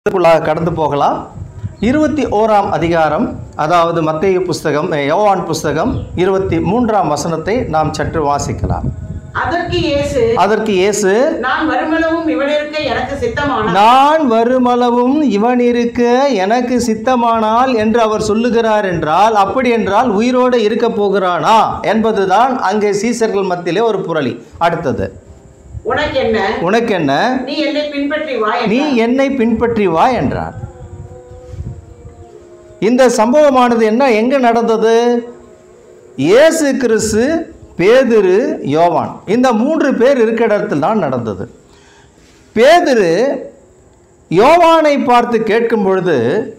இதுக்குள்ளாக கடந்து போகலாம் இருபத்தி ஓராம் அதிகாரம் அதாவது மத்தேயு புஸ்தகம் அஹ், யோவான் புஸ்தகம் இருபத்தி மூன்றாம் வசனத்தை நாம் சற்று வாசிக்கலாம் அதற்கு இயேசு அதற்கு இயேசு நான் வருமளவும் இவனிருக்க எனக்கு சித்தமான நான் வருமளவும் இவன் இருக்க எனக்கு சித்தமானால் என்று அவர் சொல்லுகிறார் என்றால் அப்படி என்றால் உயிரோடு இருக்க போகிறானா என்பதுதான் அங்கே சீசர்கள் மத்தியிலே ஒரு புரளி அடுத்தது உனக்கு என்ன உனக்கு என்ன நீ என்னை பின்பற்றி வா நீ என்றார். என்னை பின்பற்றி வா என்றார் இந்த சம்பவமானது என்ன எங்க நடந்தது இயேசு கிறிஸ்து பேதுரு யோவான் இந்த மூன்று பேர் இருக்கிற இடத்தில் தான் நடந்தது பேதுரு யோவானை பார்த்து கேட்கும் பொழுது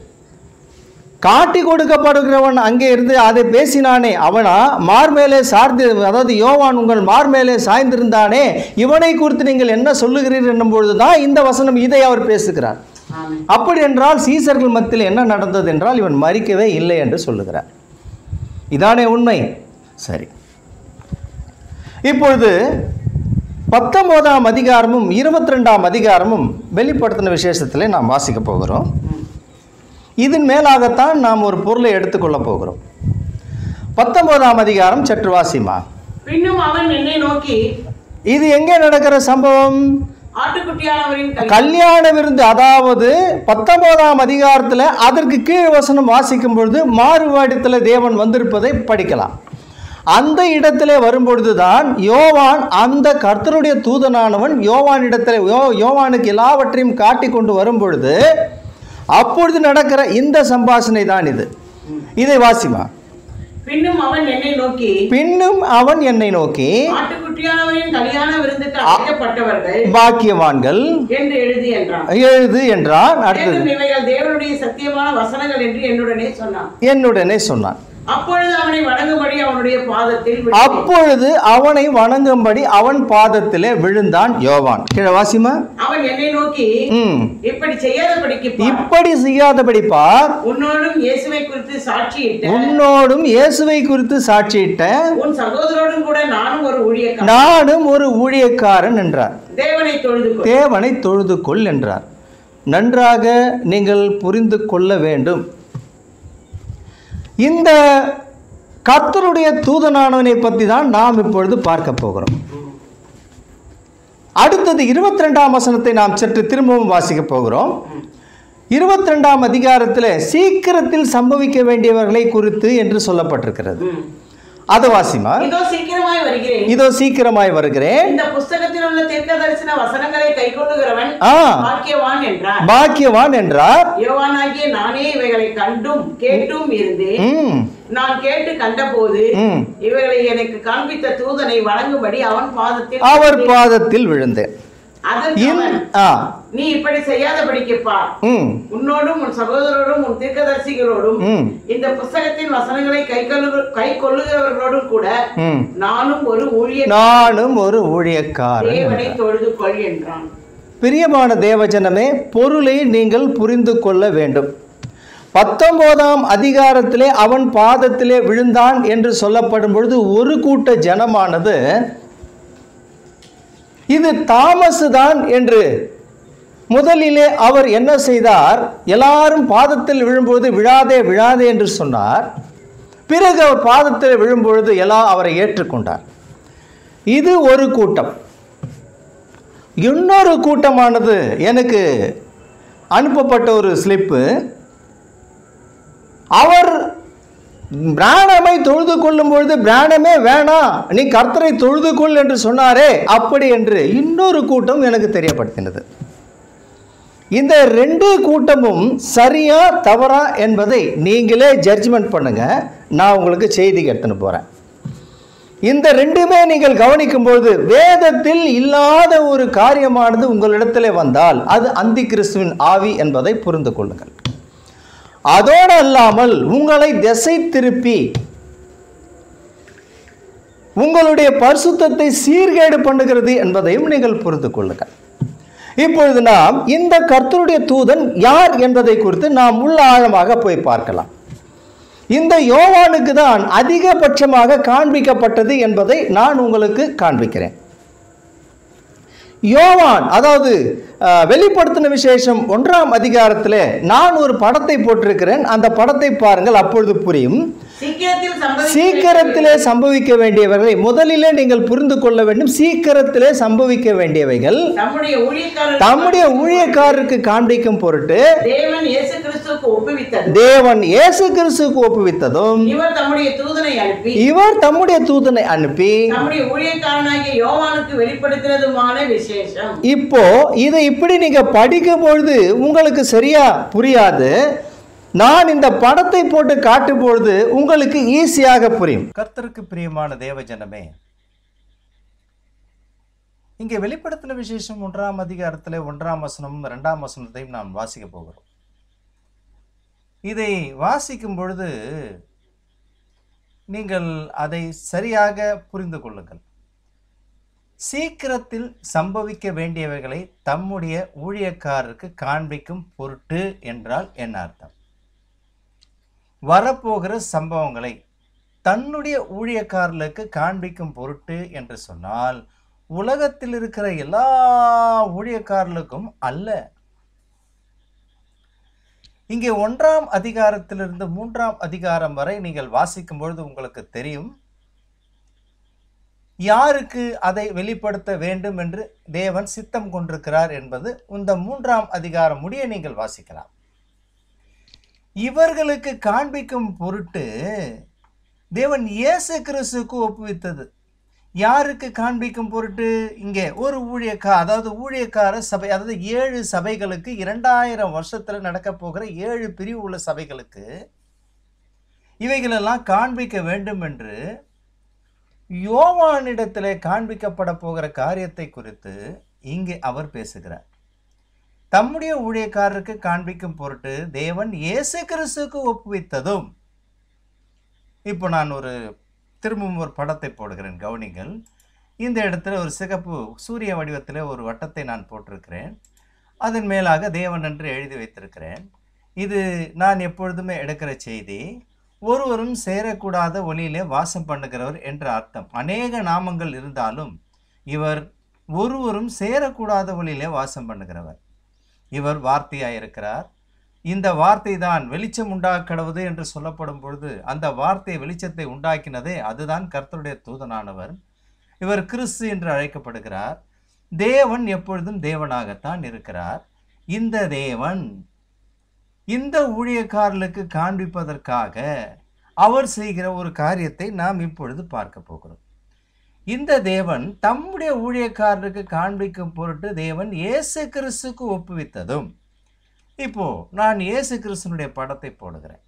காட்டி கொடுக்கப்படுகிறவன் அங்கே இருந்து அதை பேசினானே அவனா மார்மேலே சார்ந்து அதாவது யோவான் உங்கள் மார்மேலே சாய்ந்திருந்தானே இவனை குறித்து நீங்கள் என்ன சொல்லுகிறீர்கள் என்னும் பொழுது தான் இந்த வசனம் இதை அவர் பேசுகிறார் ஆமென். அப்படி என்றால் சீசர்கள் மத்தியில் என்ன நடந்தது என்றால் இவன் மறிக்கவே இல்லை என்று சொல்லுகிறார் இதானே உண்மை சரி இப்பொழுது பத்தொன்பதாம் அதிகாரமும் இருபத்தி ரெண்டாம் அதிகாரமும் வெளிப்படுத்தின விசேஷத்திலே நாம் வாசிக்க போகிறோம் இதன் மேலாகத்தான் நாம் ஒரு பொருளை எடுத்துக்கொள்ள போகிறோம் பத்தொன்பதாம் அதிகாரம் சற்று வாசிமா பின்னும் அவன் என்னை நோக்கி இது எங்கே நடக்கிற சம்பவம் ஆட்டுக்குட்டியானவரின் கல்- கல்யாண விருந்து அதாவது பத்தொன்பதாம் அதிகாரத்தில் அதற்கு கீழ் வசனம் வாசிக்கும் பொழுது மாறுவாடித்தில் தேவன் வந்திருப்பதை படிக்கலாம் அந்த இடத்திலே வரும்பொழுதுதான் யோவான் அந்த கர்த்தருடைய தூதனானவன் யோவான் இடத்துல யோ யோவானுக்கு எல்லாவற்றையும் காட்டி கொண்டு வரும் பொழுது அப்பொழுது நடக்கிற இந்த சம்பாஷணை தான் இது இதை வாசிமா பின்னும் அவன் என்னை நோக்கி பின்னும் அவன் என்னை நோக்கி ஆட்டுக்குட்டியானவரின் கல்யாண விருந்துக்கு அழைக்கப்பட்டவர்கள் பாக்கியவான்கள் என்று எழுதி என்றான் எழுது என்றான் அடுத்தது மேலும் இவைகள் தேவனுடைய சத்தியமான வசனங்கள் என்று என்னுடனே சொன்னான் என்னுடனே சொன்னான் அப்பொழுது அவனை வணங்கும்படி அவனுடைய பாதத்தில் விழுந்தேன். அப்பொழுது அவனை வணங்கும்படி அவன் பாதத்திலே விழுந்தான் யோவான் கீழே வாசிமா அவன் என்னை நோக்கி ம் இப்படி செய்யாதபடிக்கு பார். இப்படி செய்யாதபடி பார் உன்னோடும் இயேசுவை குறித்து சாட்சியிட்ட உன்னோடும் இயேசுவை குறித்து சாட்சியிட்ட உன் சகோதரோடும் கூட நானும் ஒரு ஊழியக்காரன் நானும் ஒரு ஊழியக்காரன் என்றார் தேவனை தொழுது கொள். தேவனை தொழுது கொள் என்றார் நன்றாக நீங்கள் புரிந்து கொள்ள வேண்டும் இந்த கர்த்தருடைய தூதனானவனை பற்றி தான் நாம் இப்பொழுது பார்க்க போகிறோம் அடுத்தது இருபத்தி ரெண்டாம் வசனத்தை நாம் சற்று திரும்பவும் வாசிக்க போகிறோம் இருபத்தி ரெண்டாம் அதிகாரத்தில் சீக்கிரத்தில் சம்பவிக்க வேண்டியவர்களை குறித்து என்று சொல்லப்பட்டிருக்கிறது ம். அது வாசிமா இதோ சீக்கிரமாய் வருகிறேன் இதோ சீக்கிரமாய் வருகிறேன் இந்த புஸ்தகத்தில் உள்ள தீர்க்க தரிசன வசனங்களை கைக்கொள்ளுகிறவன் ஆ பாக்கியவான் என்றார் பாக்கியவான் என்றார் யோவானாகிய நானே இவைகளை கண்டும் கேட்டும் இருந்தேன் ம் நான் கேட்டு கண்டபோது ம் இவைகளை எனக்கு காண்பித்த தூதனை வணங்கும்படி அவன் பாதத்தில் அவர் பாதத்தில் விழுந்தேன் அதற்கு இன் அவன், ஆ நீ இப்படி செய்யாதபடிக்கு பார் ம் உன்னோடும் உன் சகோதரரோடும் உன் தீர்க்கதரிசிகளோடும் ம் இந்த புஸ்தகத்தின் வசனங்களை கை கை கொள்ளுகிறவர்களோடும் கூட ம் நானும் ஒரு ஊழிய நானும் ஒரு ஊழியக்காரன் தேவனை தொழுது கொள் என்றான் பிரியமான தேவஜனமே பொருளை நீங்கள் புரிந்து கொள்ள வேண்டும் பத்தொன்பதாம் அதிகாரத்திலே அவன் பாதத்திலே விழுந்தான் என்று சொல்லப்படும் பொழுது ஒரு கூட்ட ஜனமானது இது தாமசு தான் என்று முதலிலே அவர் என்ன செய்தார் எல்லாரும் பாதத்தில் விழும்பொழுது விழாதே விழாதே என்று சொன்னார் பிறகு அவர் பாதத்தில் விழும்பொழுது எல்லாம் அவரை ஏற்றுக்கொண்டார் இது ஒரு கூட்டம் இன்னொரு கூட்டமானது எனக்கு அனுப்பப்பட்ட ஒரு ஸ்லிப்பு அவர் பிராணமை தொழுது கொள்ளும் பொழுது பிராணமே வேணாம் நீ கர்த்தரை தொழுது கொள் என்று சொன்னாரே அப்படி என்று இன்னொரு கூட்டம் எனக்கு தெரியப்படுத்தினது இந்த ரெண்டு கூட்டமும் சரியா தவறா என்பதை நீங்களே ஜட்ஜ்மெண்ட் பண்ணுங்க நான் உங்களுக்கு செய்தி எடுத்துன்னு போறேன் இந்த ரெண்டுமே நீங்கள் கவனிக்கும்போது வேதத்தில் இல்லாத ஒரு காரியமானது உங்களிடத்திலே வந்தால் அது அந்தி கிறிஸ்துவின் ஆவி என்பதை புரிந்து கொள்ளுங்கள் அதோடு அல்லாமல் உங்களை திசை திருப்பி உங்களுடைய பரிசுத்தத்தை சீர்கேடு பண்ணுகிறது என்பதையும் நீங்கள் புரிந்து கொள்ளுங்கள் இப்பொழுது நாம் இந்த கர்த்தருடைய தூதன் யார் என்பதை குறித்து நாம் உள்ள ஆழமாக போய் பார்க்கலாம் இந்த யோவானுக்கு தான் அதிகபட்சமாக காண்பிக்கப்பட்டது என்பதை நான் உங்களுக்கு காண்பிக்கிறேன் யோவான் அதாவது அஹ், வெளிப்படுத்தின விசேஷம் ஒன்றாம் அதிகாரத்திலே நான் ஒரு படத்தை போட்டிருக்கிறேன் அந்த படத்தை பாருங்கள் அப்பொழுது புரியும் சீக்கிரத்தில் சம்பவிக்க சீக்கிரத்திலே சம்பவிக்க வேண்டியவர்களை முதலிலே நீங்கள் புரிந்து கொள்ள வேண்டும் சீக்கிரத்திலே சம்பவிக்க வேண்டியவைகள் தம்முடைய ஊழியக்காரர் தம்முடைய ஊழியக்காரருக்கு காண்பிக்கும் பொருட்டு தேவன் இயேசு கிறிஸ்துவுக்கு ஒப்புவித்தது தேவன் இயேசு கிறிஸ்துவுக்கு ஒப்புவித்ததும் இவர் தம்முடைய தூதனை அனுப்பி இவர் தம்முடைய தூதனை அனுப்பி தம்முடைய ஊழியக்காரனாகிய யோவானுக்கு வெளிப்படுத்தினதுமான விசேஷம் இப்போ இதை இப்படி நீங்க படிக்கும் பொழுது உங்களுக்கு சரியா புரியாது நான் இந்த படத்தை போட்டு காட்டும் பொழுது உங்களுக்கு ஈஸியாக புரியும் கர்த்தருக்கு பிரியமான தேவஜனமே இங்கே வெளிப்படுத்தின விசேஷம் ஒன்றாம் அதிகாரத்தில் ஒன்றாம் வசனமும் இரண்டாம் வசனத்தையும் நாம் வாசிக்க போகிறோம் இதை வாசிக்கும் பொழுது நீங்கள் அதை சரியாக புரிந்து கொள்ளுங்கள் சீக்கிரத்தில் சம்பவிக்க வேண்டியவைகளை தம்முடைய ஊழியக்காரருக்கு காண்பிக்கும் பொருட்டு என்றால் என்ன அர்த்தம் வரப்போகிற சம்பவங்களை தன்னுடைய ஊழியக்காரர்களுக்கு காண்பிக்கும் பொருட்டு என்று சொன்னால் உலகத்தில் இருக்கிற எல்லா ஊழியக்காரர்களுக்கும் அல்ல இங்கே ஒன்றாம் அதிகாரத்திலிருந்து மூன்றாம் அதிகாரம் வரை நீங்கள் வாசிக்கும் பொழுது உங்களுக்கு தெரியும் யாருக்கு அதை வெளிப்படுத்த வேண்டும் என்று தேவன் சித்தம் கொண்டிருக்கிறார் என்பது இந்த மூன்றாம் அதிகாரம் முடிய நீங்கள் வாசிக்கலாம் இவர்களுக்கு காண்பிக்கும் பொருட்டு தேவன் இயேசு கிறிஸ்துக்கு ஒப்புவித்தது யாருக்கு காண்பிக்கும் பொருட்டு இங்கே ஒரு ஊழியக்கா அதாவது ஊழியக்கார சபை அதாவது ஏழு சபைகளுக்கு இரண்டாயிரம் வருஷத்துல நடக்க போகிற ஏழு பிரிவு உள்ள சபைகளுக்கு இவைகளெல்லாம் காண்பிக்க வேண்டும் என்று யோவானிடத்திலே காண்பிக்கப்பட போகிற காரியத்தை குறித்து இங்கே அவர் பேசுகிறார் தம்முடைய ஊழியக்காரருக்கு காண்பிக்கும் பொருட்டு தேவன் இயேசு கிறிஸ்துக்கு ஒப்புவித்ததும் இப்போ நான் ஒரு திரும்பவும் ஒரு படத்தை போடுகிறேன் கவனிங்கள் இந்த இடத்துல ஒரு சிகப்பு சூரிய வடிவத்தில் ஒரு வட்டத்தை நான் போட்டிருக்கிறேன் அதன் மேலாக தேவன் என்று எழுதி வைத்திருக்கிறேன் இது நான் எப்பொழுதுமே எடுக்கிற செய்தி ஒருவரும் சேரக்கூடாத ஒளியிலே வாசம் பண்ணுகிறவர் என்ற அர்த்தம் அநேக நாமங்கள் இருந்தாலும் இவர் ஒருவரும் சேரக்கூடாத ஒளியிலே வாசம் பண்ணுகிறவர் இவர் வார்த்தையாய் இருக்கிறார் இந்த வார்த்தை தான் வெளிச்சம் உண்டாக்கடவுது என்று சொல்லப்படும் பொழுது அந்த வார்த்தை வெளிச்சத்தை உண்டாக்கினதே அதுதான் கர்த்தருடைய தூதனானவர் இவர் கிறிஸ்து என்று அழைக்கப்படுகிறார் தேவன் எப்பொழுதும் தேவனாகத்தான் இருக்கிறார் இந்த தேவன் இந்த ஊழியக்காரர்களுக்கு காண்பிப்பதற்காக அவர் செய்கிற ஒரு காரியத்தை நாம் இப்பொழுது பார்க்க போகிறோம் இந்த தேவன் தம்முடைய ஊழியக்காரருக்கு காண்பிக்கும் பொருட்டு தேவன் இயேசு கிறிஸ்துக்கு ஒப்புவித்ததும் இப்போ நான் இயேசு கிறிஸ்துனுடைய படத்தை போடுகிறேன்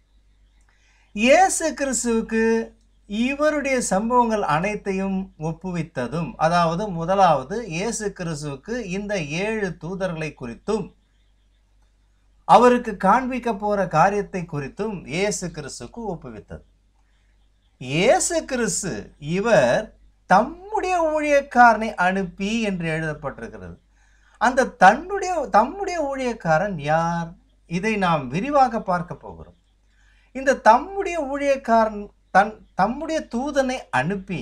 இயேசு கிறிஸ்துவுக்கு இவருடைய சம்பவங்கள் அனைத்தையும் ஒப்புவித்ததும் அதாவது முதலாவது இயேசு கிறிஸ்துவுக்கு இந்த ஏழு தூதர்களை குறித்தும் அவருக்கு காண்பிக்க போற காரியத்தை குறித்தும் இயேசு கிறிஸ்துக்கு ஒப்புவித்தது இயேசு கிறிஸ்து இவர் தம்முடைய ஊழியக்காரனை அனுப்பி என்று எழுதப்பட்டிருக்கிறது அந்த தன்னுடைய தம்முடைய ஊழியக்காரன் யார் இதை நாம் விரிவாக பார்க்க போகிறோம் இந்த தம்முடைய ஊழியக்காரன் தன் தம்முடைய தூதனை அனுப்பி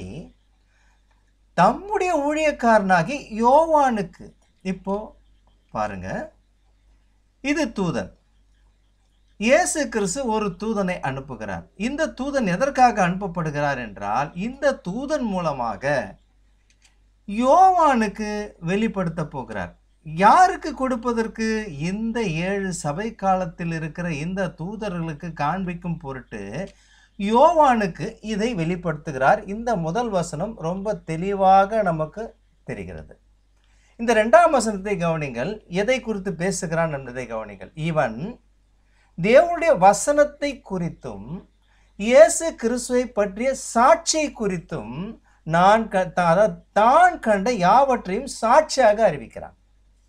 தம்முடைய ஊழியக்காரனாகி யோவானுக்கு இப்போ பாருங்க இது தூதன் இயேசு கிறிஸ்து ஒரு தூதனை அனுப்புகிறார் இந்த தூதன் எதற்காக அனுப்பப்படுகிறார் என்றால் இந்த தூதன் மூலமாக யோவானுக்கு வெளிப்படுத்த போகிறார் யாருக்கு கொடுப்பதற்கு இந்த ஏழு சபை காலத்தில் இருக்கிற இந்த தூதர்களுக்கு காண்பிக்கும் பொருட்டு யோவானுக்கு இதை வெளிப்படுத்துகிறார் இந்த முதல் வசனம் ரொம்ப தெளிவாக நமக்கு தெரிகிறது இந்த ரெண்டாம் வசனத்தை கவனிங்கள் எதை குறித்து பேசுகிறான் என்பதை கவனிங்கள் இவன் தேவனுடைய வசனத்தை குறித்தும் இயேசு கிறிஸ்துவை பற்றிய சாட்சியை குறித்தும் நான் க தா- அதாவது தான் கண்ட யாவற்றையும் சாட்சியாக அறிவிக்கிறான்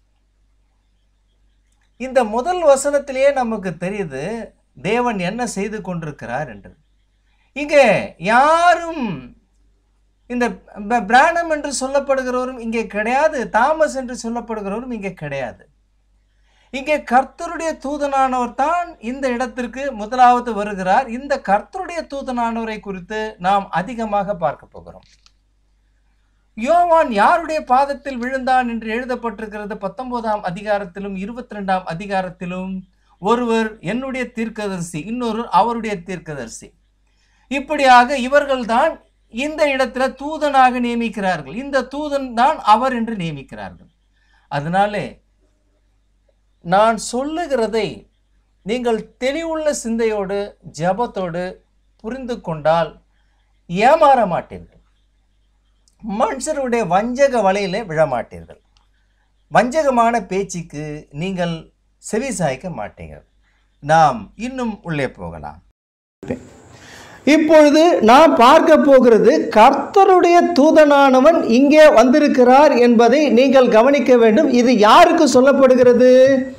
இந்த முதல் வசனத்திலேயே நமக்கு தெரியுது தேவன் என்ன செய்து கொண்டிருக்கிறார் என்று இங்கே யாரும் இந்த ப- பிரானம் என்று சொல்லப்படுகிறவரும் இங்கே கிடையாது தாமஸ் என்று சொல்லப்படுகிறவரும் இங்கே கிடையாது இங்கே கர்த்தருடைய தூதனானவர் தான் இந்த இடத்திற்கு முதலாவது வருகிறார் இந்த கர்த்தருடைய தூதனானவரை குறித்து நாம் அதிகமாக பார்க்க போகிறோம் யோவான் யாருடைய பாதத்தில் விழுந்தான் என்று எழுதப்பட்டிருக்கிறது பத்தொன்பதாம் அதிகாரத்திலும் இருபத்தி ரெண்டாம் அதிகாரத்திலும் ஒருவர் என்னுடைய தீர்க்கதரிசி இன்னொரு அவருடைய தீர்க்கதரிசி இப்படியாக இவர்கள்தான் இந்த இடத்துல தூதனாக நியமிக்கிறார்கள் இந்த தூதன் தான் அவர் என்று நியமிக்கிறார்கள் அதனாலே நான் சொல்லுகிறதை நீங்கள் தெளிவுள்ள சிந்தையோடு ஜெபத்தோடு புரிந்து கொண்டால் ஏமாற மாட்டீர்கள் மனுஷருடைய வஞ்சக வலையிலே விழமாட்டீர்கள் வஞ்சகமான பேச்சுக்கு நீங்கள் செவி சாய்க்க மாட்டீர்கள் நாம் இன்னும் உள்ளே போகலாம் இப்பொழுது நாம் பார்க்க போகிறது கர்த்தருடைய தூதனானவன் இங்கே வந்திருக்கிறார் என்பதை நீங்கள் கவனிக்க வேண்டும் இது யாருக்கு சொல்லப்படுகிறது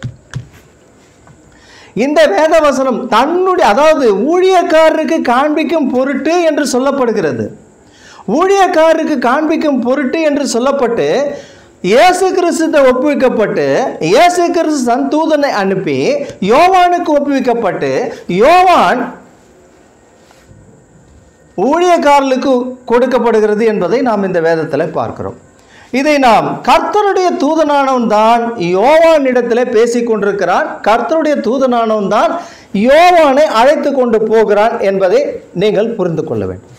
இந்த வேதவசனம் தன்னுடைய அதாவது ஊழியக்காரருக்கு காண்பிக்கும் பொருட்டு என்று சொல்லப்படுகிறது ஊழியக்காரருக்கு காண்பிக்கும் பொருட்டு என்று சொல்லப்பட்டு இயேசு கிறிஸ்துத்த ஒப்புவிக்கப்பட்டு இயேசு கிறிஸ்து தன் தூதனை அனுப்பி யோவானுக்கு ஒப்புவிக்கப்பட்டு யோவான் ஊழியக்காரர்களுக்கு கொடுக்கப்படுகிறது என்பதை நாம் இந்த வேதத்தில் பார்க்கிறோம் இதை நாம் கர்த்தருடைய தூதனானவன் தான் யோவானிடத்தில் பேசிக் கொண்டிருக்கிறான் கர்த்தருடைய தூதனானவன் தான் யோவானை அழைத்து கொண்டு போகிறான் என்பதை நீங்கள் புரிந்து கொள்ள வேண்டும்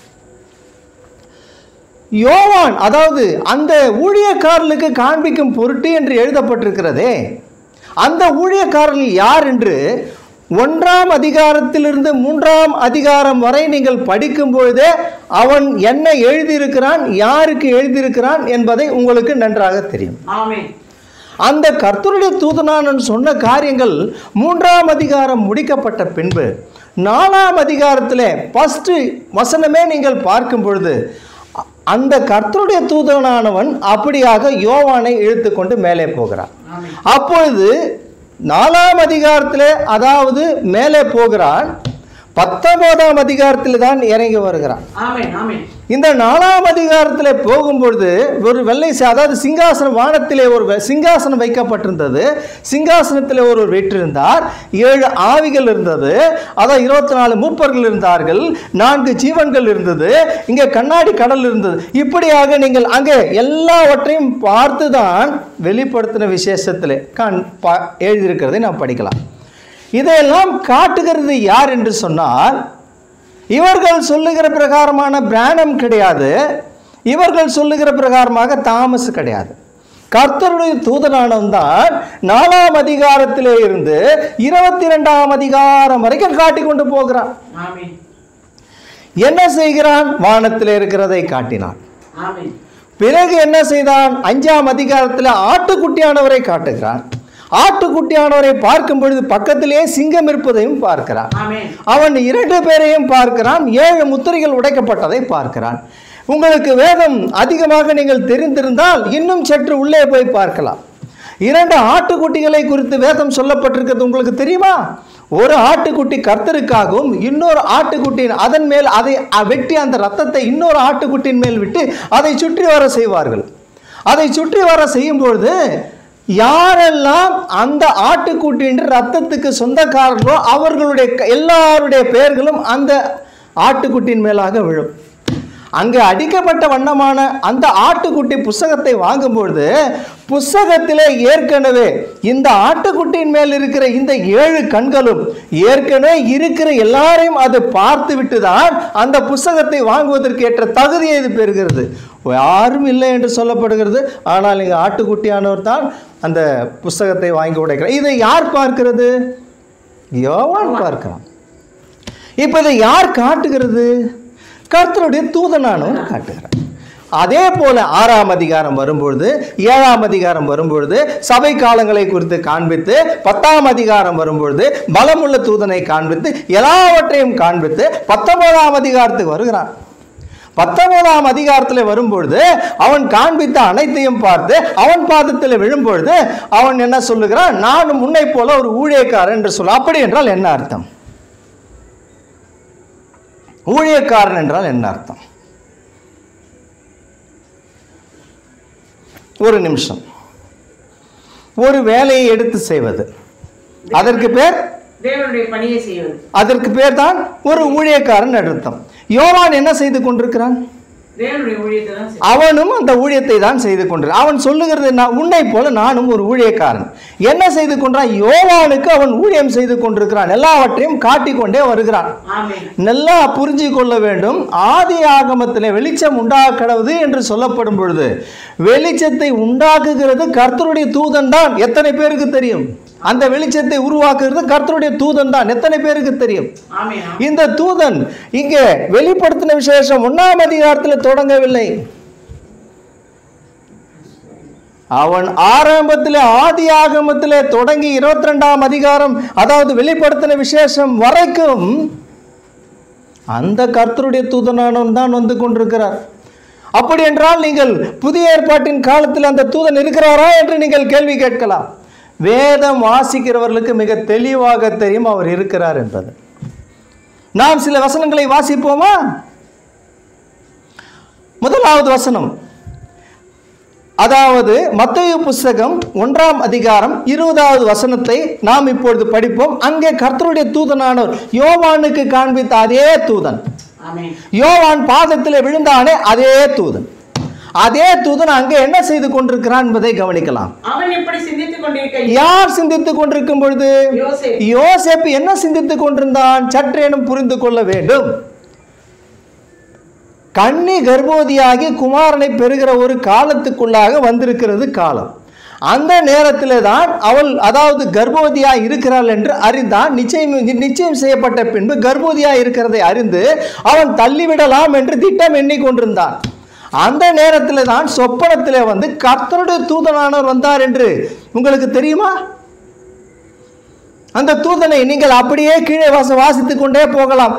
யோவான் அதாவது அந்த ஊழியக்காரர்களுக்கு காண்பிக்கும் பொருட்டு என்று எழுதப்பட்டிருக்கிறதே அந்த ஊழியக்காரர்கள் யார் என்று ஒன்றாம் அதிகாரத்திலிருந்து மூன்றாம் அதிகாரம் வரை நீங்கள் படிக்கும் பொழுதே அவன் என்ன எழுதியிருக்கிறான் யாருக்கு எழுதியிருக்கிறான் என்பதை உங்களுக்கு நன்றாக தெரியும் ஆமென் அந்த கர்த்தருடைய தூதனானன் சொன்ன காரியங்கள் மூன்றாம் அதிகாரம் முடிக்கப்பட்ட பின்பு நாலாம் அதிகாரத்தில் ஃபஸ்ட்டு வசனமே நீங்கள் பார்க்கும் பொழுது அ- அந்த கர்த்தருடைய தூதனானவன் அப்படியாக யோவானை இழுத்து கொண்டு மேலே போகிறான் ஆமென் அப்பொழுது நாலாம் அதிகாரத்தில் அதாவது மேலே போகிறான் பத்தொன்பதாம் அதிகாரத்தில் தான் இறங்கி வருகிறான் ஆமென் ஆமென் இந்த நாலாம் அதிகாரத்தில் போகும்பொழுது ஒரு வெள்ளை ச- அதாவது சிங்காசனம் வானத்திலே ஒரு வெ- சிங்காசனம் வைக்கப்பட்டிருந்தது சிங்காசனத்தில் ஒருவர் வீற்றிருந்தார் ஏழு ஆவிகள் இருந்தது அதான் இருபத்தி நாலு மூப்பர்கள் இருந்தார்கள் நான்கு ஜீவன்கள் இருந்தது இங்கே கண்ணாடி கடல் இருந்தது இப்படியாக நீங்கள் அங்கே எல்லாவற்றையும் பார்த்து தான் வெளிப்படுத்தின விசேஷத்தில் கண் பா எழுதியிருக்கிறதை நாம் படிக்கலாம் இதையெல்லாம் காட்டுகிறது யார் என்று சொன்னால் இவர்கள் சொல்லுகிற பிரகாரமான பிராணம் கிடையாது இவர்கள் சொல்லுகிற பிரகாரமாக தாமஸ் கிடையாது கர்த்தருடைய தூதனானவன் தான் நாலாம் அதிகாரத்திலே இருந்து இருபத்தி ரெண்டாம் அதிகாரம் வரைக்கும் காட்டி கொண்டு போகிறான் ஆமென் என்ன செய்கிறான் வானத்தில் இருக்கிறதை காட்டினான் ஆமென் பிறகு என்ன செய்தான் அஞ்சாம் அதிகாரத்தில் ஆட்டுக்குட்டியானவரை காட்டுகிறான் ஆட்டுக்குட்டியானவரை பார்க்கும் பொழுது பக்கத்திலே சிங்கம் இருப்பதையும் பார்க்கிறான் ஆமென் அவன் இரண்டு பேரையும் பார்க்கிறான் ஏழு முத்திரைகள் உடைக்கப்பட்டதை பார்க்கிறான் உங்களுக்கு வேதம் அதிகமாக நீங்கள் தெரிந்திருந்தால் இன்னும் சற்று உள்ளே போய் பார்க்கலாம் இரண்டு ஆட்டுக்குட்டிகளை குறித்து வேதம் சொல்லப்பட்டிருக்கிறது உங்களுக்கு தெரியுமா ஒரு ஆட்டுக்குட்டி கர்த்தருக்காகவும் இன்னொரு ஆட்டுக்குட்டியின் அதன் மேல் அதை அ- வெட்டி அந்த ரத்தத்தை இன்னொரு ஆட்டுக்குட்டியின் மேல் விட்டு அதை சுற்றி வர செய்வார்கள் அதை சுற்றி வர செய்யும் பொழுது யாரெல்லாம் அந்த ஆட்டுக்குட்டியின் ரத்தத்துக்கு சொந்தக்காரர்களோ அவர்களுடைய க- எல்லாருடைய பெயர்களும் அந்த ஆட்டுக்குட்டியின் மேலாக விழும் அங்கே அடிக்கப்பட்ட வண்ணமான அந்த ஆட்டுக்குட்டி புஸ்தகத்தை வாங்கும்பொழுது புஸ்தகத்திலே ஏற்கனவே இந்த ஆட்டுக்குட்டியின் மேல் இருக்கிற இந்த ஏழு கண்களும் ஏற்கனவே இருக்கிற எல்லாரையும் அது பார்த்து விட்டு தான் அந்த புஸ்தகத்தை வாங்குவதற்கு ஏற்ற தகுதியை இது பெறுகிறது யாரும் இல்லை என்று சொல்லப்படுகிறது ஆனால் இங்கே ஆட்டுக்குட்டியானவர் தான் அந்த புஸ்தகத்தை வாங்கி உடைக்கிறார் இதை யார் பார்க்கிறது யோவான் பார்க்கிறான் இப்போ இதை யார் காட்டுகிறது கர்த்தருடைய தூதனானவன் காட்டுகிறார் அதே போல ஆறாம் அதிகாரம் வரும்பொழுது ஏழாம் அதிகாரம் வரும்பொழுது சபை காலங்களை குறித்து காண்பித்து பத்தாம் அதிகாரம் வரும்பொழுது பலமுள்ள தூதனை காண்பித்து எல்லாவற்றையும் காண்பித்து பத்தொன்பதாம் அதிகாரத்துக்கு வருகிறான் பத்தொன்பதாம் அதிகாரத்தில் வரும்பொழுது அவன் காண்பித்த அனைத்தையும் பார்த்து அவன் பாதத்தில் விழும்பொழுது அவன் என்ன சொல்லுகிறான் நானும் உன்னை போல ஒரு ஊழியக்காரன் என்று சொல்ல அப்படி என்றால் என்ன அர்த்தம் ஊழியக்காரன் என்றால் என்ன அர்த்தம் ஒரு நிமிஷம் ஒரு வேலையை எடுத்து செய்வது அதற்கு பேர் தேவனுடைய பணியை செய்வது அதற்கு பேர் தான் ஒரு ஊழியக்காரன் அர்த்தம் யோவான் என்ன செய்து கொண்டிருக்கிறான் தேவனுடைய ஊழியத்தை தான் செய்யும். அவனும் அந்த ஊழியத்தை தான் செய்து கொண்டிருக்கிறான் அவன் சொல்லுகிறது என்ன உன்னை போல நானும் ஒரு ஊழியக்காரன் என்ன செய்து கொண்டான் யோவானுக்கு அவன் ஊழியம் செய்து கொண்டிருக்கிறான் எல்லாவற்றையும் காட்டிக்கொண்டே வருகிறான் ஆமென் நல்லா புரிஞ்சு கொள்ள வேண்டும் ஆதி ஆகமத்தில் வெளிச்சம் உண்டாக்கிறது என்று சொல்லப்படும் பொழுது வெளிச்சத்தை உண்டாக்குகிறது கர்த்தருடைய தூதன் தான் எத்தனை பேருக்கு தெரியும் அந்த வெளிச்சத்தை உருவாக்குறது கர்த்தருடைய தூதன் தான் எத்தனை பேருக்கு தெரியும் ஆமென் இந்த தூதன் இங்கே வெளிப்படுத்தின விசேஷம் ஒன்னாம் அதிகாரத்தில் தொடங்கவில்லை அவன் ஆரம்பத்தில் ஆதி ஆகமத்தில் தொடங்கி இருபத்தி ரெண்டாம் அதிகாரம் அதாவது வெளிப்படுத்தின விசேஷம் வரைக்கும் அந்த கர்த்தருடைய தூதனானவன் தான் வந்து கொண்டிருக்கிறார் அப்படி என்றால் நீங்கள் புதிய ஏற்பாட்டின் காலத்தில் அந்த தூதன் இருக்கிறாரா என்று நீங்கள் கேள்வி கேட்கலாம் வேதம் வாசிக்கிறவர்களுக்கு மிக தெளிவாக தெரியும் அவர் இருக்கிறார் என்பது நாம் சில வசனங்களை வாசிப்போமா முதலாவது வசனம் அதாவது மத்தேயு புஸ்தகம் ஒன்றாம் அதிகாரம் இருபதாவது வசனத்தை நாம் இப்பொழுது படிப்போம் அங்கே கர்த்தருடைய தூதனானவர் யோவானுக்கு காண்பித்த அதே தூதன் ஆமென் யோவான் பாதத்தில் விழுந்தானே அதே தூதன் அதே தூதன் அங்கே என்ன செய்து கொண்டிருக்கிறான் என்பதை கவனிக்கலாம் அவன் எப்படி சிந்தித்துக் கொண்டிருக்க யார் சிந்தித்துக் கொண்டிருக்கும் பொழுது யோசேப்பு யோசேப்பு என்ன சிந்தித்துக் கொண்டிருந்தான் சற்றேனும் புரிந்து கொள்ள வேண்டும் கன்னி கர்ப்பவதியாகி குமாரனை பெறுகிற ஒரு காலத்துக்குள்ளாக வந்திருக்கிறது காலம் அந்த நேரத்தில் தான் அவள் அதாவது கர்ப்பவதியாக இருக்கிறாள் என்று அறிந்தான் நிச்சயம் நிச்சயம் செய்யப்பட்ட பின்பு கர்ப்பவதியாக இருக்கிறதை அறிந்து அவன் தள்ளிவிடலாம் என்று திட்டம் எண்ணிக்கொண்டிருந்தான் அந்த நேரத்தில் தான் சொப்பனத்தில் வந்து கர்த்தருடைய தூதனானவர் வந்தார் என்று உங்களுக்கு தெரியுமா அந்த தூதனை நீங்கள் அப்படியே கீழே வாச வாசித்துக் கொண்டே போகலாம்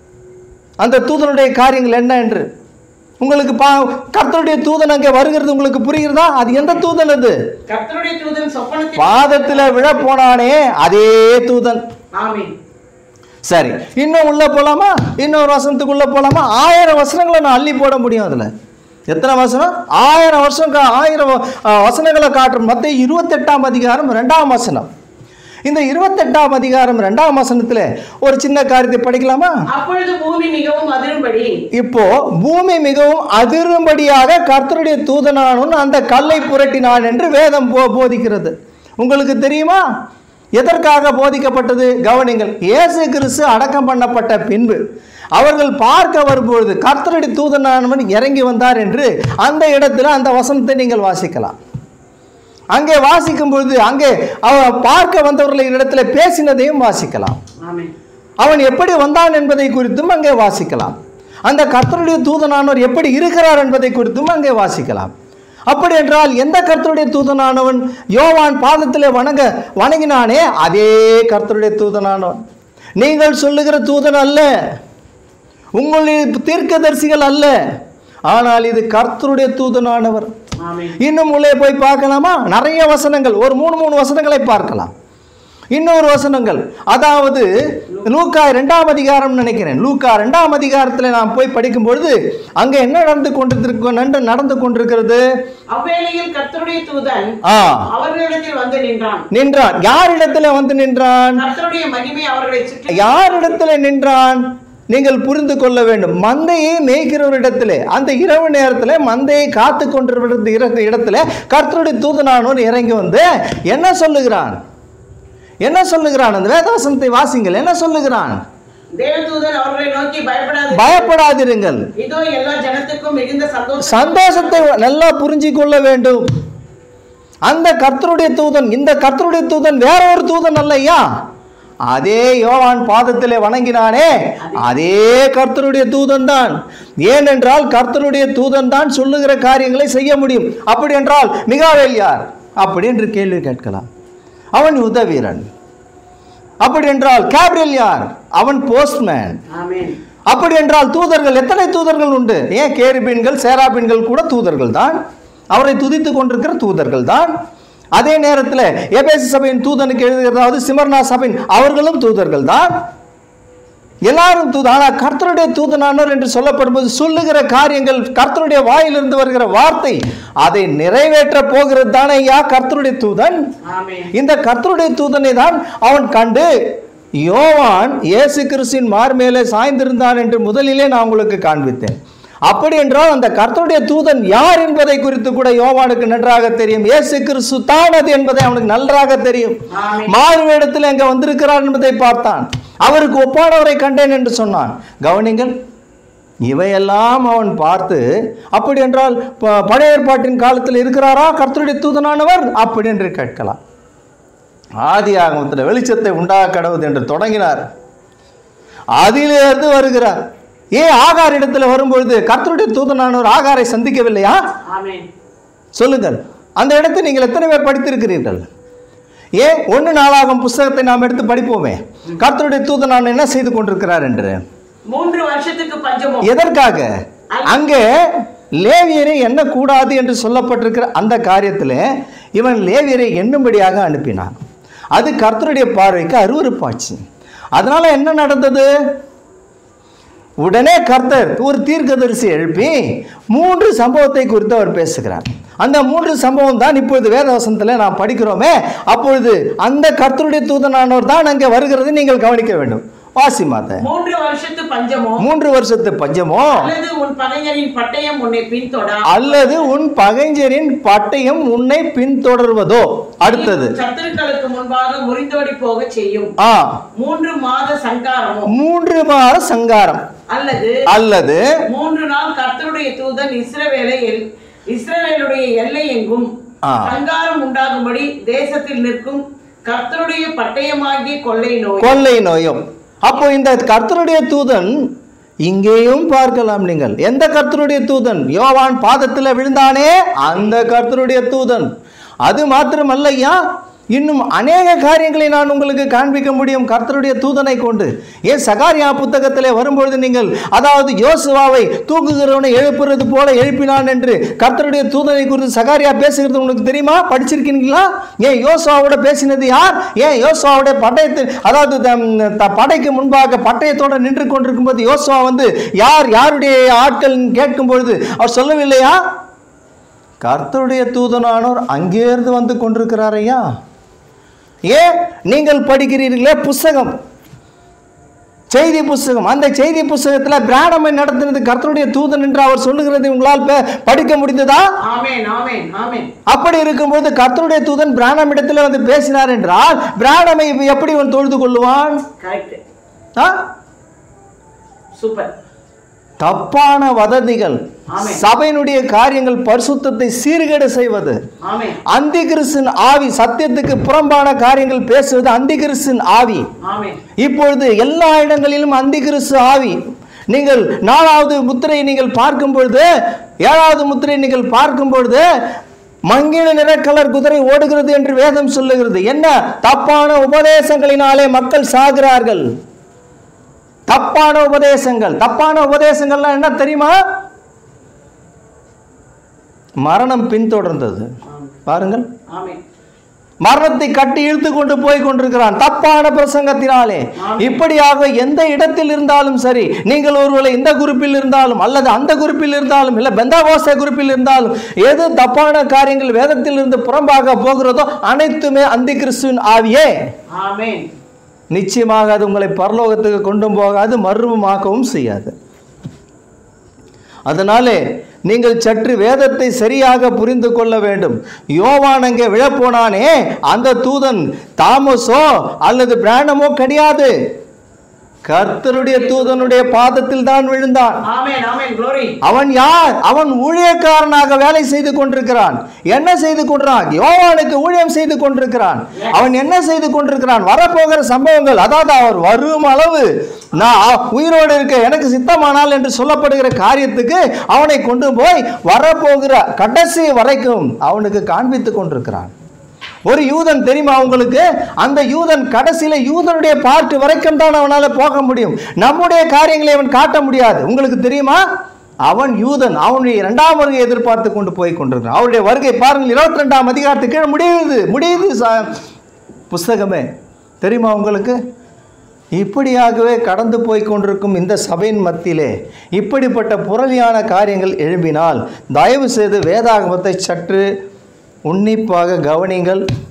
அந்த தூதனுடைய காரியங்கள் என்ன என்று உங்களுக்கு பா கர்த்தருடைய தூதன் அங்கே வருகிறது உங்களுக்கு புரிகிறதா அது எந்த தூதன் அது கர்த்தருடைய தூதன் சொப்பனத்தில் பாதத்தில் விழ போனானே அதே தூதன் ஆமென் சரி இன்னும் உள்ள போலாமா இன்னொரு வசனத்துக்குள்ள போலாமா ஆயிரம் வசனங்களை நான் அள்ளி போட முடியும் அதுல எத்தனை வசனம் ஆயிரம் வருஷம் கா- ஆயிரம் வ- ஆ, வசனங்களை காட்டும் மத்திய இருபத்தெட்டாம் அதிகாரம் ரெண்டாம் வசனம் இந்த இருபத்தெட்டாம் அதிகாரம் ரெண்டாம் வசனத்துல ஒரு சின்ன காரியத்தை படிக்கலாமா அப்பொழுது பூமி மிகவும் அதிரும்படி இப்போ பூமி மிகவும் அதிரும்படியாக கர்த்தருடைய தூதனானும் அந்த கல்லை புரட்டினான் என்று வேதம் போ போதிக்கிறது உங்களுக்கு தெரியுமா எதற்காக போதிக்கப்பட்டது கவனிங்கள் இயேசு கிறிஸ்து அடக்கம் பண்ணப்பட்ட பின்பு அவர்கள் பார்க்க வரும்பொழுது கர்த்தருடைய தூதனானவன் இறங்கி வந்தார் என்று அந்த இடத்துல அந்த வசனத்தை நீங்கள் வாசிக்கலாம் அங்கே வாசிக்கும் பொழுது அங்கே அவ பார்க்க வந்தவர்களின் இடத்துல பேசினதையும் வாசிக்கலாம் ஆமென் அவன் எப்படி வந்தான் என்பதை குறித்தும் அங்கே வாசிக்கலாம் அந்த கர்த்தருடைய தூதனானவர் எப்படி இருக்கிறார் என்பதை குறித்தும் அங்கே வாசிக்கலாம் அப்படி என்றால் எந்த கர்த்தருடைய தூதனானவன் யோவான் பாதத்திலே வணங்க வணங்கினானே அதே கர்த்தருடைய தூதனானவன் நீங்கள் சொல்லுகிற தூதன் அல்ல உங்களுடைய தீர்க்கதரிசிகள் அல்ல ஆனால் இது கர்த்தருடைய தூதனானவர் ஆமென் இன்னும் உள்ளே போய் பார்க்கலாமா நிறைய வசனங்கள் ஒரு மூணு மூணு வசனங்களை பார்க்கலாம் இன்னொரு வசனங்கள் அதாவது லூக்கா ரெண்டாம் அதிகாரம் நினைக்கிறேன் லூக்கா ரெண்டாம் அதிகாரத்தில் நாம் போய் படிக்கும் பொழுது அங்கே என்ன நடந்து கொண்டிருக்க நண்டு- நடந்து கொண்டிருக்கிறது அவ்வேளையில் கர்த்தருடைய தூதன் ஆ அவர்களிடத்தில் வந்து நின்றான் நின்றான் யாரிடத்துல வந்து நின்றான் கர்த்தருடைய மகிமை அவர்களை சுற்றி யாரிடத்துல நின்றான் நீங்கள் புரிந்து கொள்ள வேண்டும் மந்தையை மேய்க்கிறவரிடத்திலே அந்த இரவு நேரத்தில் மந்தையை காத்து கொண்டிருக்கிற இடத்துல கர்த்தருடைய தூதனானோர் இறங்கி வந்து என்ன சொல்லுகிறான் என்ன சொல்லுகிறான் அந்த வேதவசனத்தை வாசிங்கள் என்ன சொல்லுகிறான் தேவதூதன் அவர்களை நோக்கி பயப்படாது பயப்படாதிருங்கள் இதோ எல்லா ஜனத்துக்கும் மிகுந்த சந்தோஷம் சந்தோஷத்தை நல்லா புரிஞ்சு கொள்ள வேண்டும் அந்த கர்த்தருடைய தூதன் இந்த கர்த்தருடைய தூதன் வேற ஒரு தூதன் அல்லையா அதே யோவான் பாதத்திலே வணங்கினானே அதே கர்த்தருடைய தூதன் தான் ஏனென்றால் கர்த்தருடைய தூதன் தான் சொல்லுகிற காரியங்களை செய்ய முடியும் அப்படி என்றால் மிகாவேல் யார் அப்படி என்று கேள்வி கேட்கலாம் அவன் உதவீரன் அப்படி என்றால் கேப்ரியல் யார் அவன் போஸ்ட்மேன் ஆமென் அப்படி என்றால் தூதர்கள் எத்தனை தூதர்கள் உண்டு ஏன் கேருபீன்கள் சேராபீன்கள் கூட தூதர்கள் தான் அவரை துதித்து கொண்டிருக்கிற தூதர்கள் தான் அதே நேரத்தில் எபேசு சபையின் தூதனுக்கு எழுதுகிறதாவது சிமர்னா சபையின் அவர்களும் தூதர்கள் தான் எல்லாரும் தூது ஆனால் கர்த்தருடைய தூதனானவர் என்று சொல்லப்படும்போது சொல்லுகிற காரியங்கள் கர்த்தருடைய வாயிலிருந்து வருகிற வார்த்தை அதை நிறைவேற்ற போகிறது தானே ஐயா கர்த்தருடைய தூதன் ஆமென் இந்த கர்த்தருடைய தூதனை தான் அவன் கண்டு யோவான் இயேசு கிறிஸ்தின் மார் மேலே சாய்ந்திருந்தான் என்று முதலிலே நான் உங்களுக்கு காண்பித்தேன் அப்படி என்றால் அந்த கர்த்தருடைய தூதன் யார் என்பதை குறித்து கூட யோவானுக்கு நன்றாக தெரியும் இயேசு கிறிஸ்து தான் அது என்பதை அவனுக்கு நன்றாக தெரியும் ஆமென். மாறுவேடத்தில் எங்க வந்திருக்கிறார் என்பதை பார்த்தான் அவருக்கு ஒப்பானவரை கண்டேன் என்று சொன்னான் கவனிங்கள் இவையெல்லாம் அவன் பார்த்து அப்படி என்றால் ப- பழைய ஏற்பாட்டின் காலத்தில் இருக்கிறாரா கர்த்தருடைய தூதனானவர் அப்படி என்று கேட்கலாம் ஆதி ஆகமத்தில் வெளிச்சத்தை உண்டாக கடவுது என்று தொடங்கினார் அதிலிருந்து வருகிறார் ஏன் ஆகார் இடத்துல வரும்பொழுது கர்த்தருடைய தூதனானவர் ஆகாரை சந்திக்கவில்லையா ஆமென் சொல்லுங்கள் அந்த இடத்தை நீங்கள் எத்தனை பேர் படித்திருக்கிறீர்கள் ஏன் ஒன்று நாளாகும் புஸ்தகத்தை நாம் எடுத்து படிப்போமே கர்த்தருடைய தூதனான் என்ன செய்து கொண்டிருக்கிறார் என்று மூன்று வருஷத்துக்கு பஞ்சமோ எதற்காக அங்கே லேவியரை எண்ணக்கூடாது என்று சொல்லப்பட்டிருக்கிற அந்த காரியத்தில் இவன் லேவியரை எண்ணும்படியாக அனுப்பினான் அது கர்த்தருடைய பார்வைக்கு அருவருப்பாச்சு அதனால என்ன நடந்தது உடனே கர்த்தர் ஒரு தீர்க்கதரிசி எழுப்பி மூன்று சம்பவத்தை குறித்து அவர் பேசுகிறார் அந்த மூன்று சம்பவம் தான் இப்பொழுது வேதவசனத்தில் நாம் படிக்கிறோமே அப்பொழுது அந்த கர்த்தருடைய தூதனானவர் தான் அங்கே வருகிறது நீங்கள் கவனிக்க வேண்டும் வாசி மாத மூன்று வருஷத்து பஞ்சமோ மூன்று வருஷத்து பஞ்சமோ அல்லது உன் பகைஞரின் பட்டயம் உன்னை பின்தொடா அல்லது உன் பகைஞரின் பட்டயம் உன்னை பின்தொடர்வதோ அடுத்தது சத்துருக்களுக்கு முன்பாக முறிந்தோடி போக செய்யும் ஆ மூன்று மாத சங்காரமோ மூன்று மாத சங்காரம் அல்லது அல்லது மூன்று நாள் கர்த்தருடைய தூதன் இஸ்ரவேலை எல்- இஸ்ரவேலுடைய எல்லை எங்கும் ஆ. சங்காரம் உண்டாகும்படி தேசத்தில் நிற்கும் கர்த்தருடைய பட்டயமாகிய கொள்ளை நோய் கொள்ளை நோயும் அப்போ இந்த கர்த்தருடைய தூதன் இங்கேயும் பார்க்கலாம் நீங்கள் எந்த கர்த்தருடைய தூதன் யோவான் பாதத்தில் விழுந்தானே அந்த கர்த்தருடைய தூதன் அது மாத்திரமல்ல ஐயா இன்னும் அநேக காரியங்களை நான் உங்களுக்கு காண்பிக்க முடியும் கர்த்தருடைய தூதனை கொண்டு ஏன் சகாரியா புத்தகத்திலே வரும்பொழுது நீங்கள் அதாவது யோசுவாவை தூக்குகிறவனை எழுப்புறது போல எழுப்பினான் என்று கர்த்தருடைய தூதனை குறித்து சகாரியா பேசுகிறது உங்களுக்கு தெரியுமா படிச்சிருக்கீங்களா ஏன் யோசுவாவோட பேசினது யார் ஏன் யோசுவாவுடைய பட்டயத்தில் அதாவது த- த- படைக்கு முன்பாக பட்டயத்தோட நின்று கொண்டிருக்கும் போது யோசுவா வந்து யார் யாருடைய ஆட்கள் கேட்கும் பொழுது அவர் சொல்லவில்லையா கர்த்தருடைய தூதனானோர் அங்கேருந்து வந்து கொண்டிருக்கிறார் ஐயா ஏன் நீங்கள் படிக்கிறீர்களே புஸ்தகம் செய்தி புஸ்தகம் அந்த செய்தி புஸ்தகத்தில் பிராணமை நடத்தினது கர்த்தருடைய தூதன் என்று அவர் சொல்லுகிறது உங்களால் ப- படிக்க முடிந்ததா ஆமென் ஆமென் ஆமென் அப்படி இருக்கும்போது கர்த்தருடைய தூதன் பிராணம் இடத்துல வந்து பேசினார் என்றால் பிராணமை எப்படி அவன் தொழுது கொள்ளுவான் கரெக்ட் ஆ? சூப்பர் தப்பான வதந்திகள் ஆமென். சபையினுடைய காரியங்கள் பரிசுத்தத்தை சீர்கேடு செய்வது ஆமென் அந்தி ஆவி சத்தியத்துக்கு புறம்பான காரியங்கள் பேசுவது அந்தி ஆவி ஆமென் இப்பொழுது எல்லா இடங்களிலும் அந்தி ஆவி நீங்கள் நாலாவது முத்திரையை நீங்கள் பார்க்கும் பொழுது ஏழாவது முத்திரை நீங்கள் பார்க்கும் பொழுது மங்கின நிற கலர் குதிரை ஓடுகிறது என்று வேதம் சொல்லுகிறது என்ன தப்பான உபதேசங்களினாலே மக்கள் சாகிறார்கள் தப்பான உபதேசங்கள் தப்பான உபதேசங்கள்லாம் என்ன தெரியுமா மரணம் பின்தொடர்ந்தது பாருங்கள் ஆமென் மரணத்தை கட்டி இழுத்து கொண்டு போய் கொண்டிருக்கிறான் தப்பான பிரசங்கத்தினாலே இப்படியாக எந்த இடத்தில் இருந்தாலும் சரி நீங்கள் ஒருவேளை இந்த குரூப்பில் இருந்தாலும் அல்லது அந்த குரூப்பில் இருந்தாலும் இல்லை பெந்தாவாச குரூப்பில் இருந்தாலும் எது தப்பான காரியங்கள் வேதத்தில் இருந்து புறம்பாக போகிறதோ அனைத்துமே அந்தி கிறிஸ்துவின் ஆவியே ஆமென் நிச்சயமாக அது உங்களை பரலோகத்துக்கு கொண்டு போகாது மர்மமாக்கவும் செய்யாது அதனாலே நீங்கள் சற்று வேதத்தை சரியாக புரிந்து கொள்ள வேண்டும் யோவான் அங்கே விழப்போனானே அந்த தூதன் தாமஸோ அல்லது பிராண்டமோ கிடையாது கர்த்தருடைய தூதனுடைய பாதத்தில் தான் விழுந்தான் ஆமென் ஆமென் glory அவன் யார் அவன் ஊழியக்காரனாக வேலை செய்து கொண்டிருக்கிறான் என்ன செய்து கொண்டிருக்கிறான் யோவானுக்கு ஊழியம் செய்து கொண்டிருக்கிறான் அவன் என்ன செய்து கொண்டிருக்கிறான் வரப்போகிற சம்பவங்கள் அதாவது அவர் வரும் அளவு நான் அ- உயிரோடு இருக்க எனக்கு சித்தமானால் என்று சொல்லப்படுகிற காரியத்துக்கு அவனை கொண்டு போய் வரப்போகிற கடைசி வரைக்கும் அவனுக்கு காண்பித்து கொண்டிருக்கிறான் ஒரு யூதன் தெரியுமா உங்களுக்கு அந்த யூதன் கடைசியில யூதனுடைய பார்ட்டு வரைக்கும் தான் அவனால போக முடியும் நம்முடைய காரியங்களை அவன் காட்ட முடியாது உங்களுக்கு தெரியுமா அவன் யூதன் அவனுடைய இரண்டாம் வருகை எதிர்பார்த்து கொண்டு போய் கொண்டிருக்கிறான் அவருடைய வருகை பாருங்கள் இருபத்தி ரெண்டாம் அதிகாரத்துக்கு கீழே முடியுது முடியுது ச- புஸ்தகமே தெரியுமா உங்களுக்கு இப்படியாகவே கடந்து போய் கொண்டிருக்கும் இந்த சபையின் மத்தியிலே இப்படிப்பட்ட புரளியான காரியங்கள் எழும்பினால் தயவு செய்து வேதாகமத்தை சற்று உன்னிப்பாக கவனிங்கள்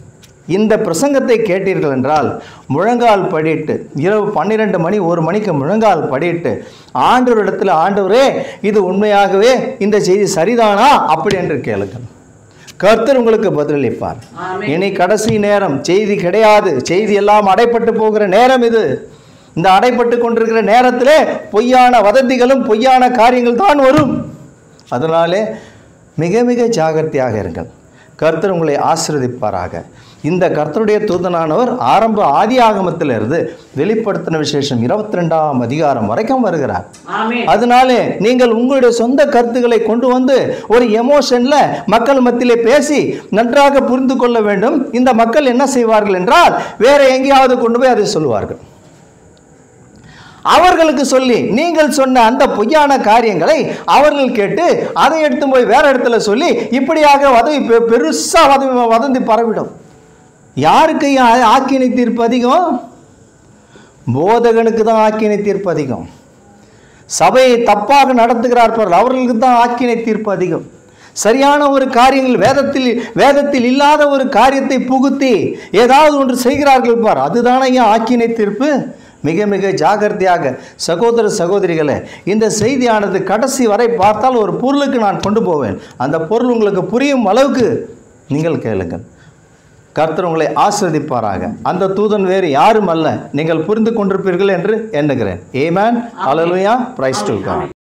இந்த பிரசங்கத்தை கேட்டீர்கள் என்றால் முழங்கால் படிட்டு இரவு பன்னிரெண்டு மணி ஒரு மணிக்கு முழங்கால் படிட்டு ஆண்டவரிடத்தில் ஆண்டவரே இது உண்மையாகவே இந்த செய்தி சரிதானா அப்படி என்று கேளுங்கள் கர்த்தர் உங்களுக்கு பதிலளிப்பார் ஆமென். இனி கடைசி நேரம் செய்தி கிடையாது செய்தி எல்லாம் அடைப்பட்டு போகிற நேரம் இது இந்த அடைப்பட்டு கொண்டிருக்கிற நேரத்திலே பொய்யான வதந்திகளும் பொய்யான காரியங்கள் தான் வரும் அதனாலே மிக மிக ஜாகிரதையாக இருங்கள் கர்த்தர் உங்களை ஆசீர்வதிப்பாராக இந்த கர்த்தருடைய தூதனானவர் ஆரம்ப ஆதி ஆகமத்திலிருந்து வெளிப்படுத்தின விசேஷம் இருபத்தி ரெண்டாம் அதிகாரம் வரைக்கும் வருகிறார் ஆமென் அதனாலே நீங்கள் உங்களுடைய சொந்த கருத்துக்களை கொண்டு வந்து ஒரு எமோஷன்ல மக்கள் மத்தியிலே பேசி நன்றாக புரிந்து கொள்ள வேண்டும் இந்த மக்கள் என்ன செய்வார்கள் என்றால் வேற எங்கேயாவது கொண்டு போய் அதை சொல்லுவார்கள் அவர்களுக்கு சொல்லி நீங்கள் சொன்ன அந்த பொய்யான காரியங்களை அவர்கள் கேட்டு அதை எடுத்து போய் வேற இடத்துல சொல்லி இப்படியாக வதவி பெ- பெருசா வதவி வதந்தி பரவிடும் யாருக்கு ஆ- ஆக்கினை தீர்ப்பு அதிகம் போதகனுக்கு தான் ஆக்கினை தீர்ப்பு அதிகம் சபையை தப்பாக நடத்துகிறார்கள் அவர்களுக்கு தான் ஆக்கினை தீர்ப்பு அதிகம் சரியான ஒரு காரியங்கள் வேதத்தில் வேதத்தில் இல்லாத ஒரு காரியத்தை புகுத்தி ஏதாவது ஒன்று செய்கிறார்கள் பார் அதுதானே ஏன் ஆக்கினை தீர்ப்பு மிக மிக ஜாகிரதையாக சகோதர சகோதரிகளே இந்த செய்தியானது கடைசி வரை பார்த்தால் ஒரு பொருளுக்கு நான் கொண்டு போவேன் அந்த பொருள் உங்களுக்கு புரியும் அளவுக்கு நீங்கள் கேளுங்கள் கர்த்தர் உங்களை ஆசிர்வதிப்பாராக அந்த தூதன் வேறு யாரும் அல்ல நீங்கள் புரிந்து கொண்டிருப்பீர்கள் என்று எண்ணுகிறேன் ஏமேன் அலலுயா பிரைஸ் டு காட்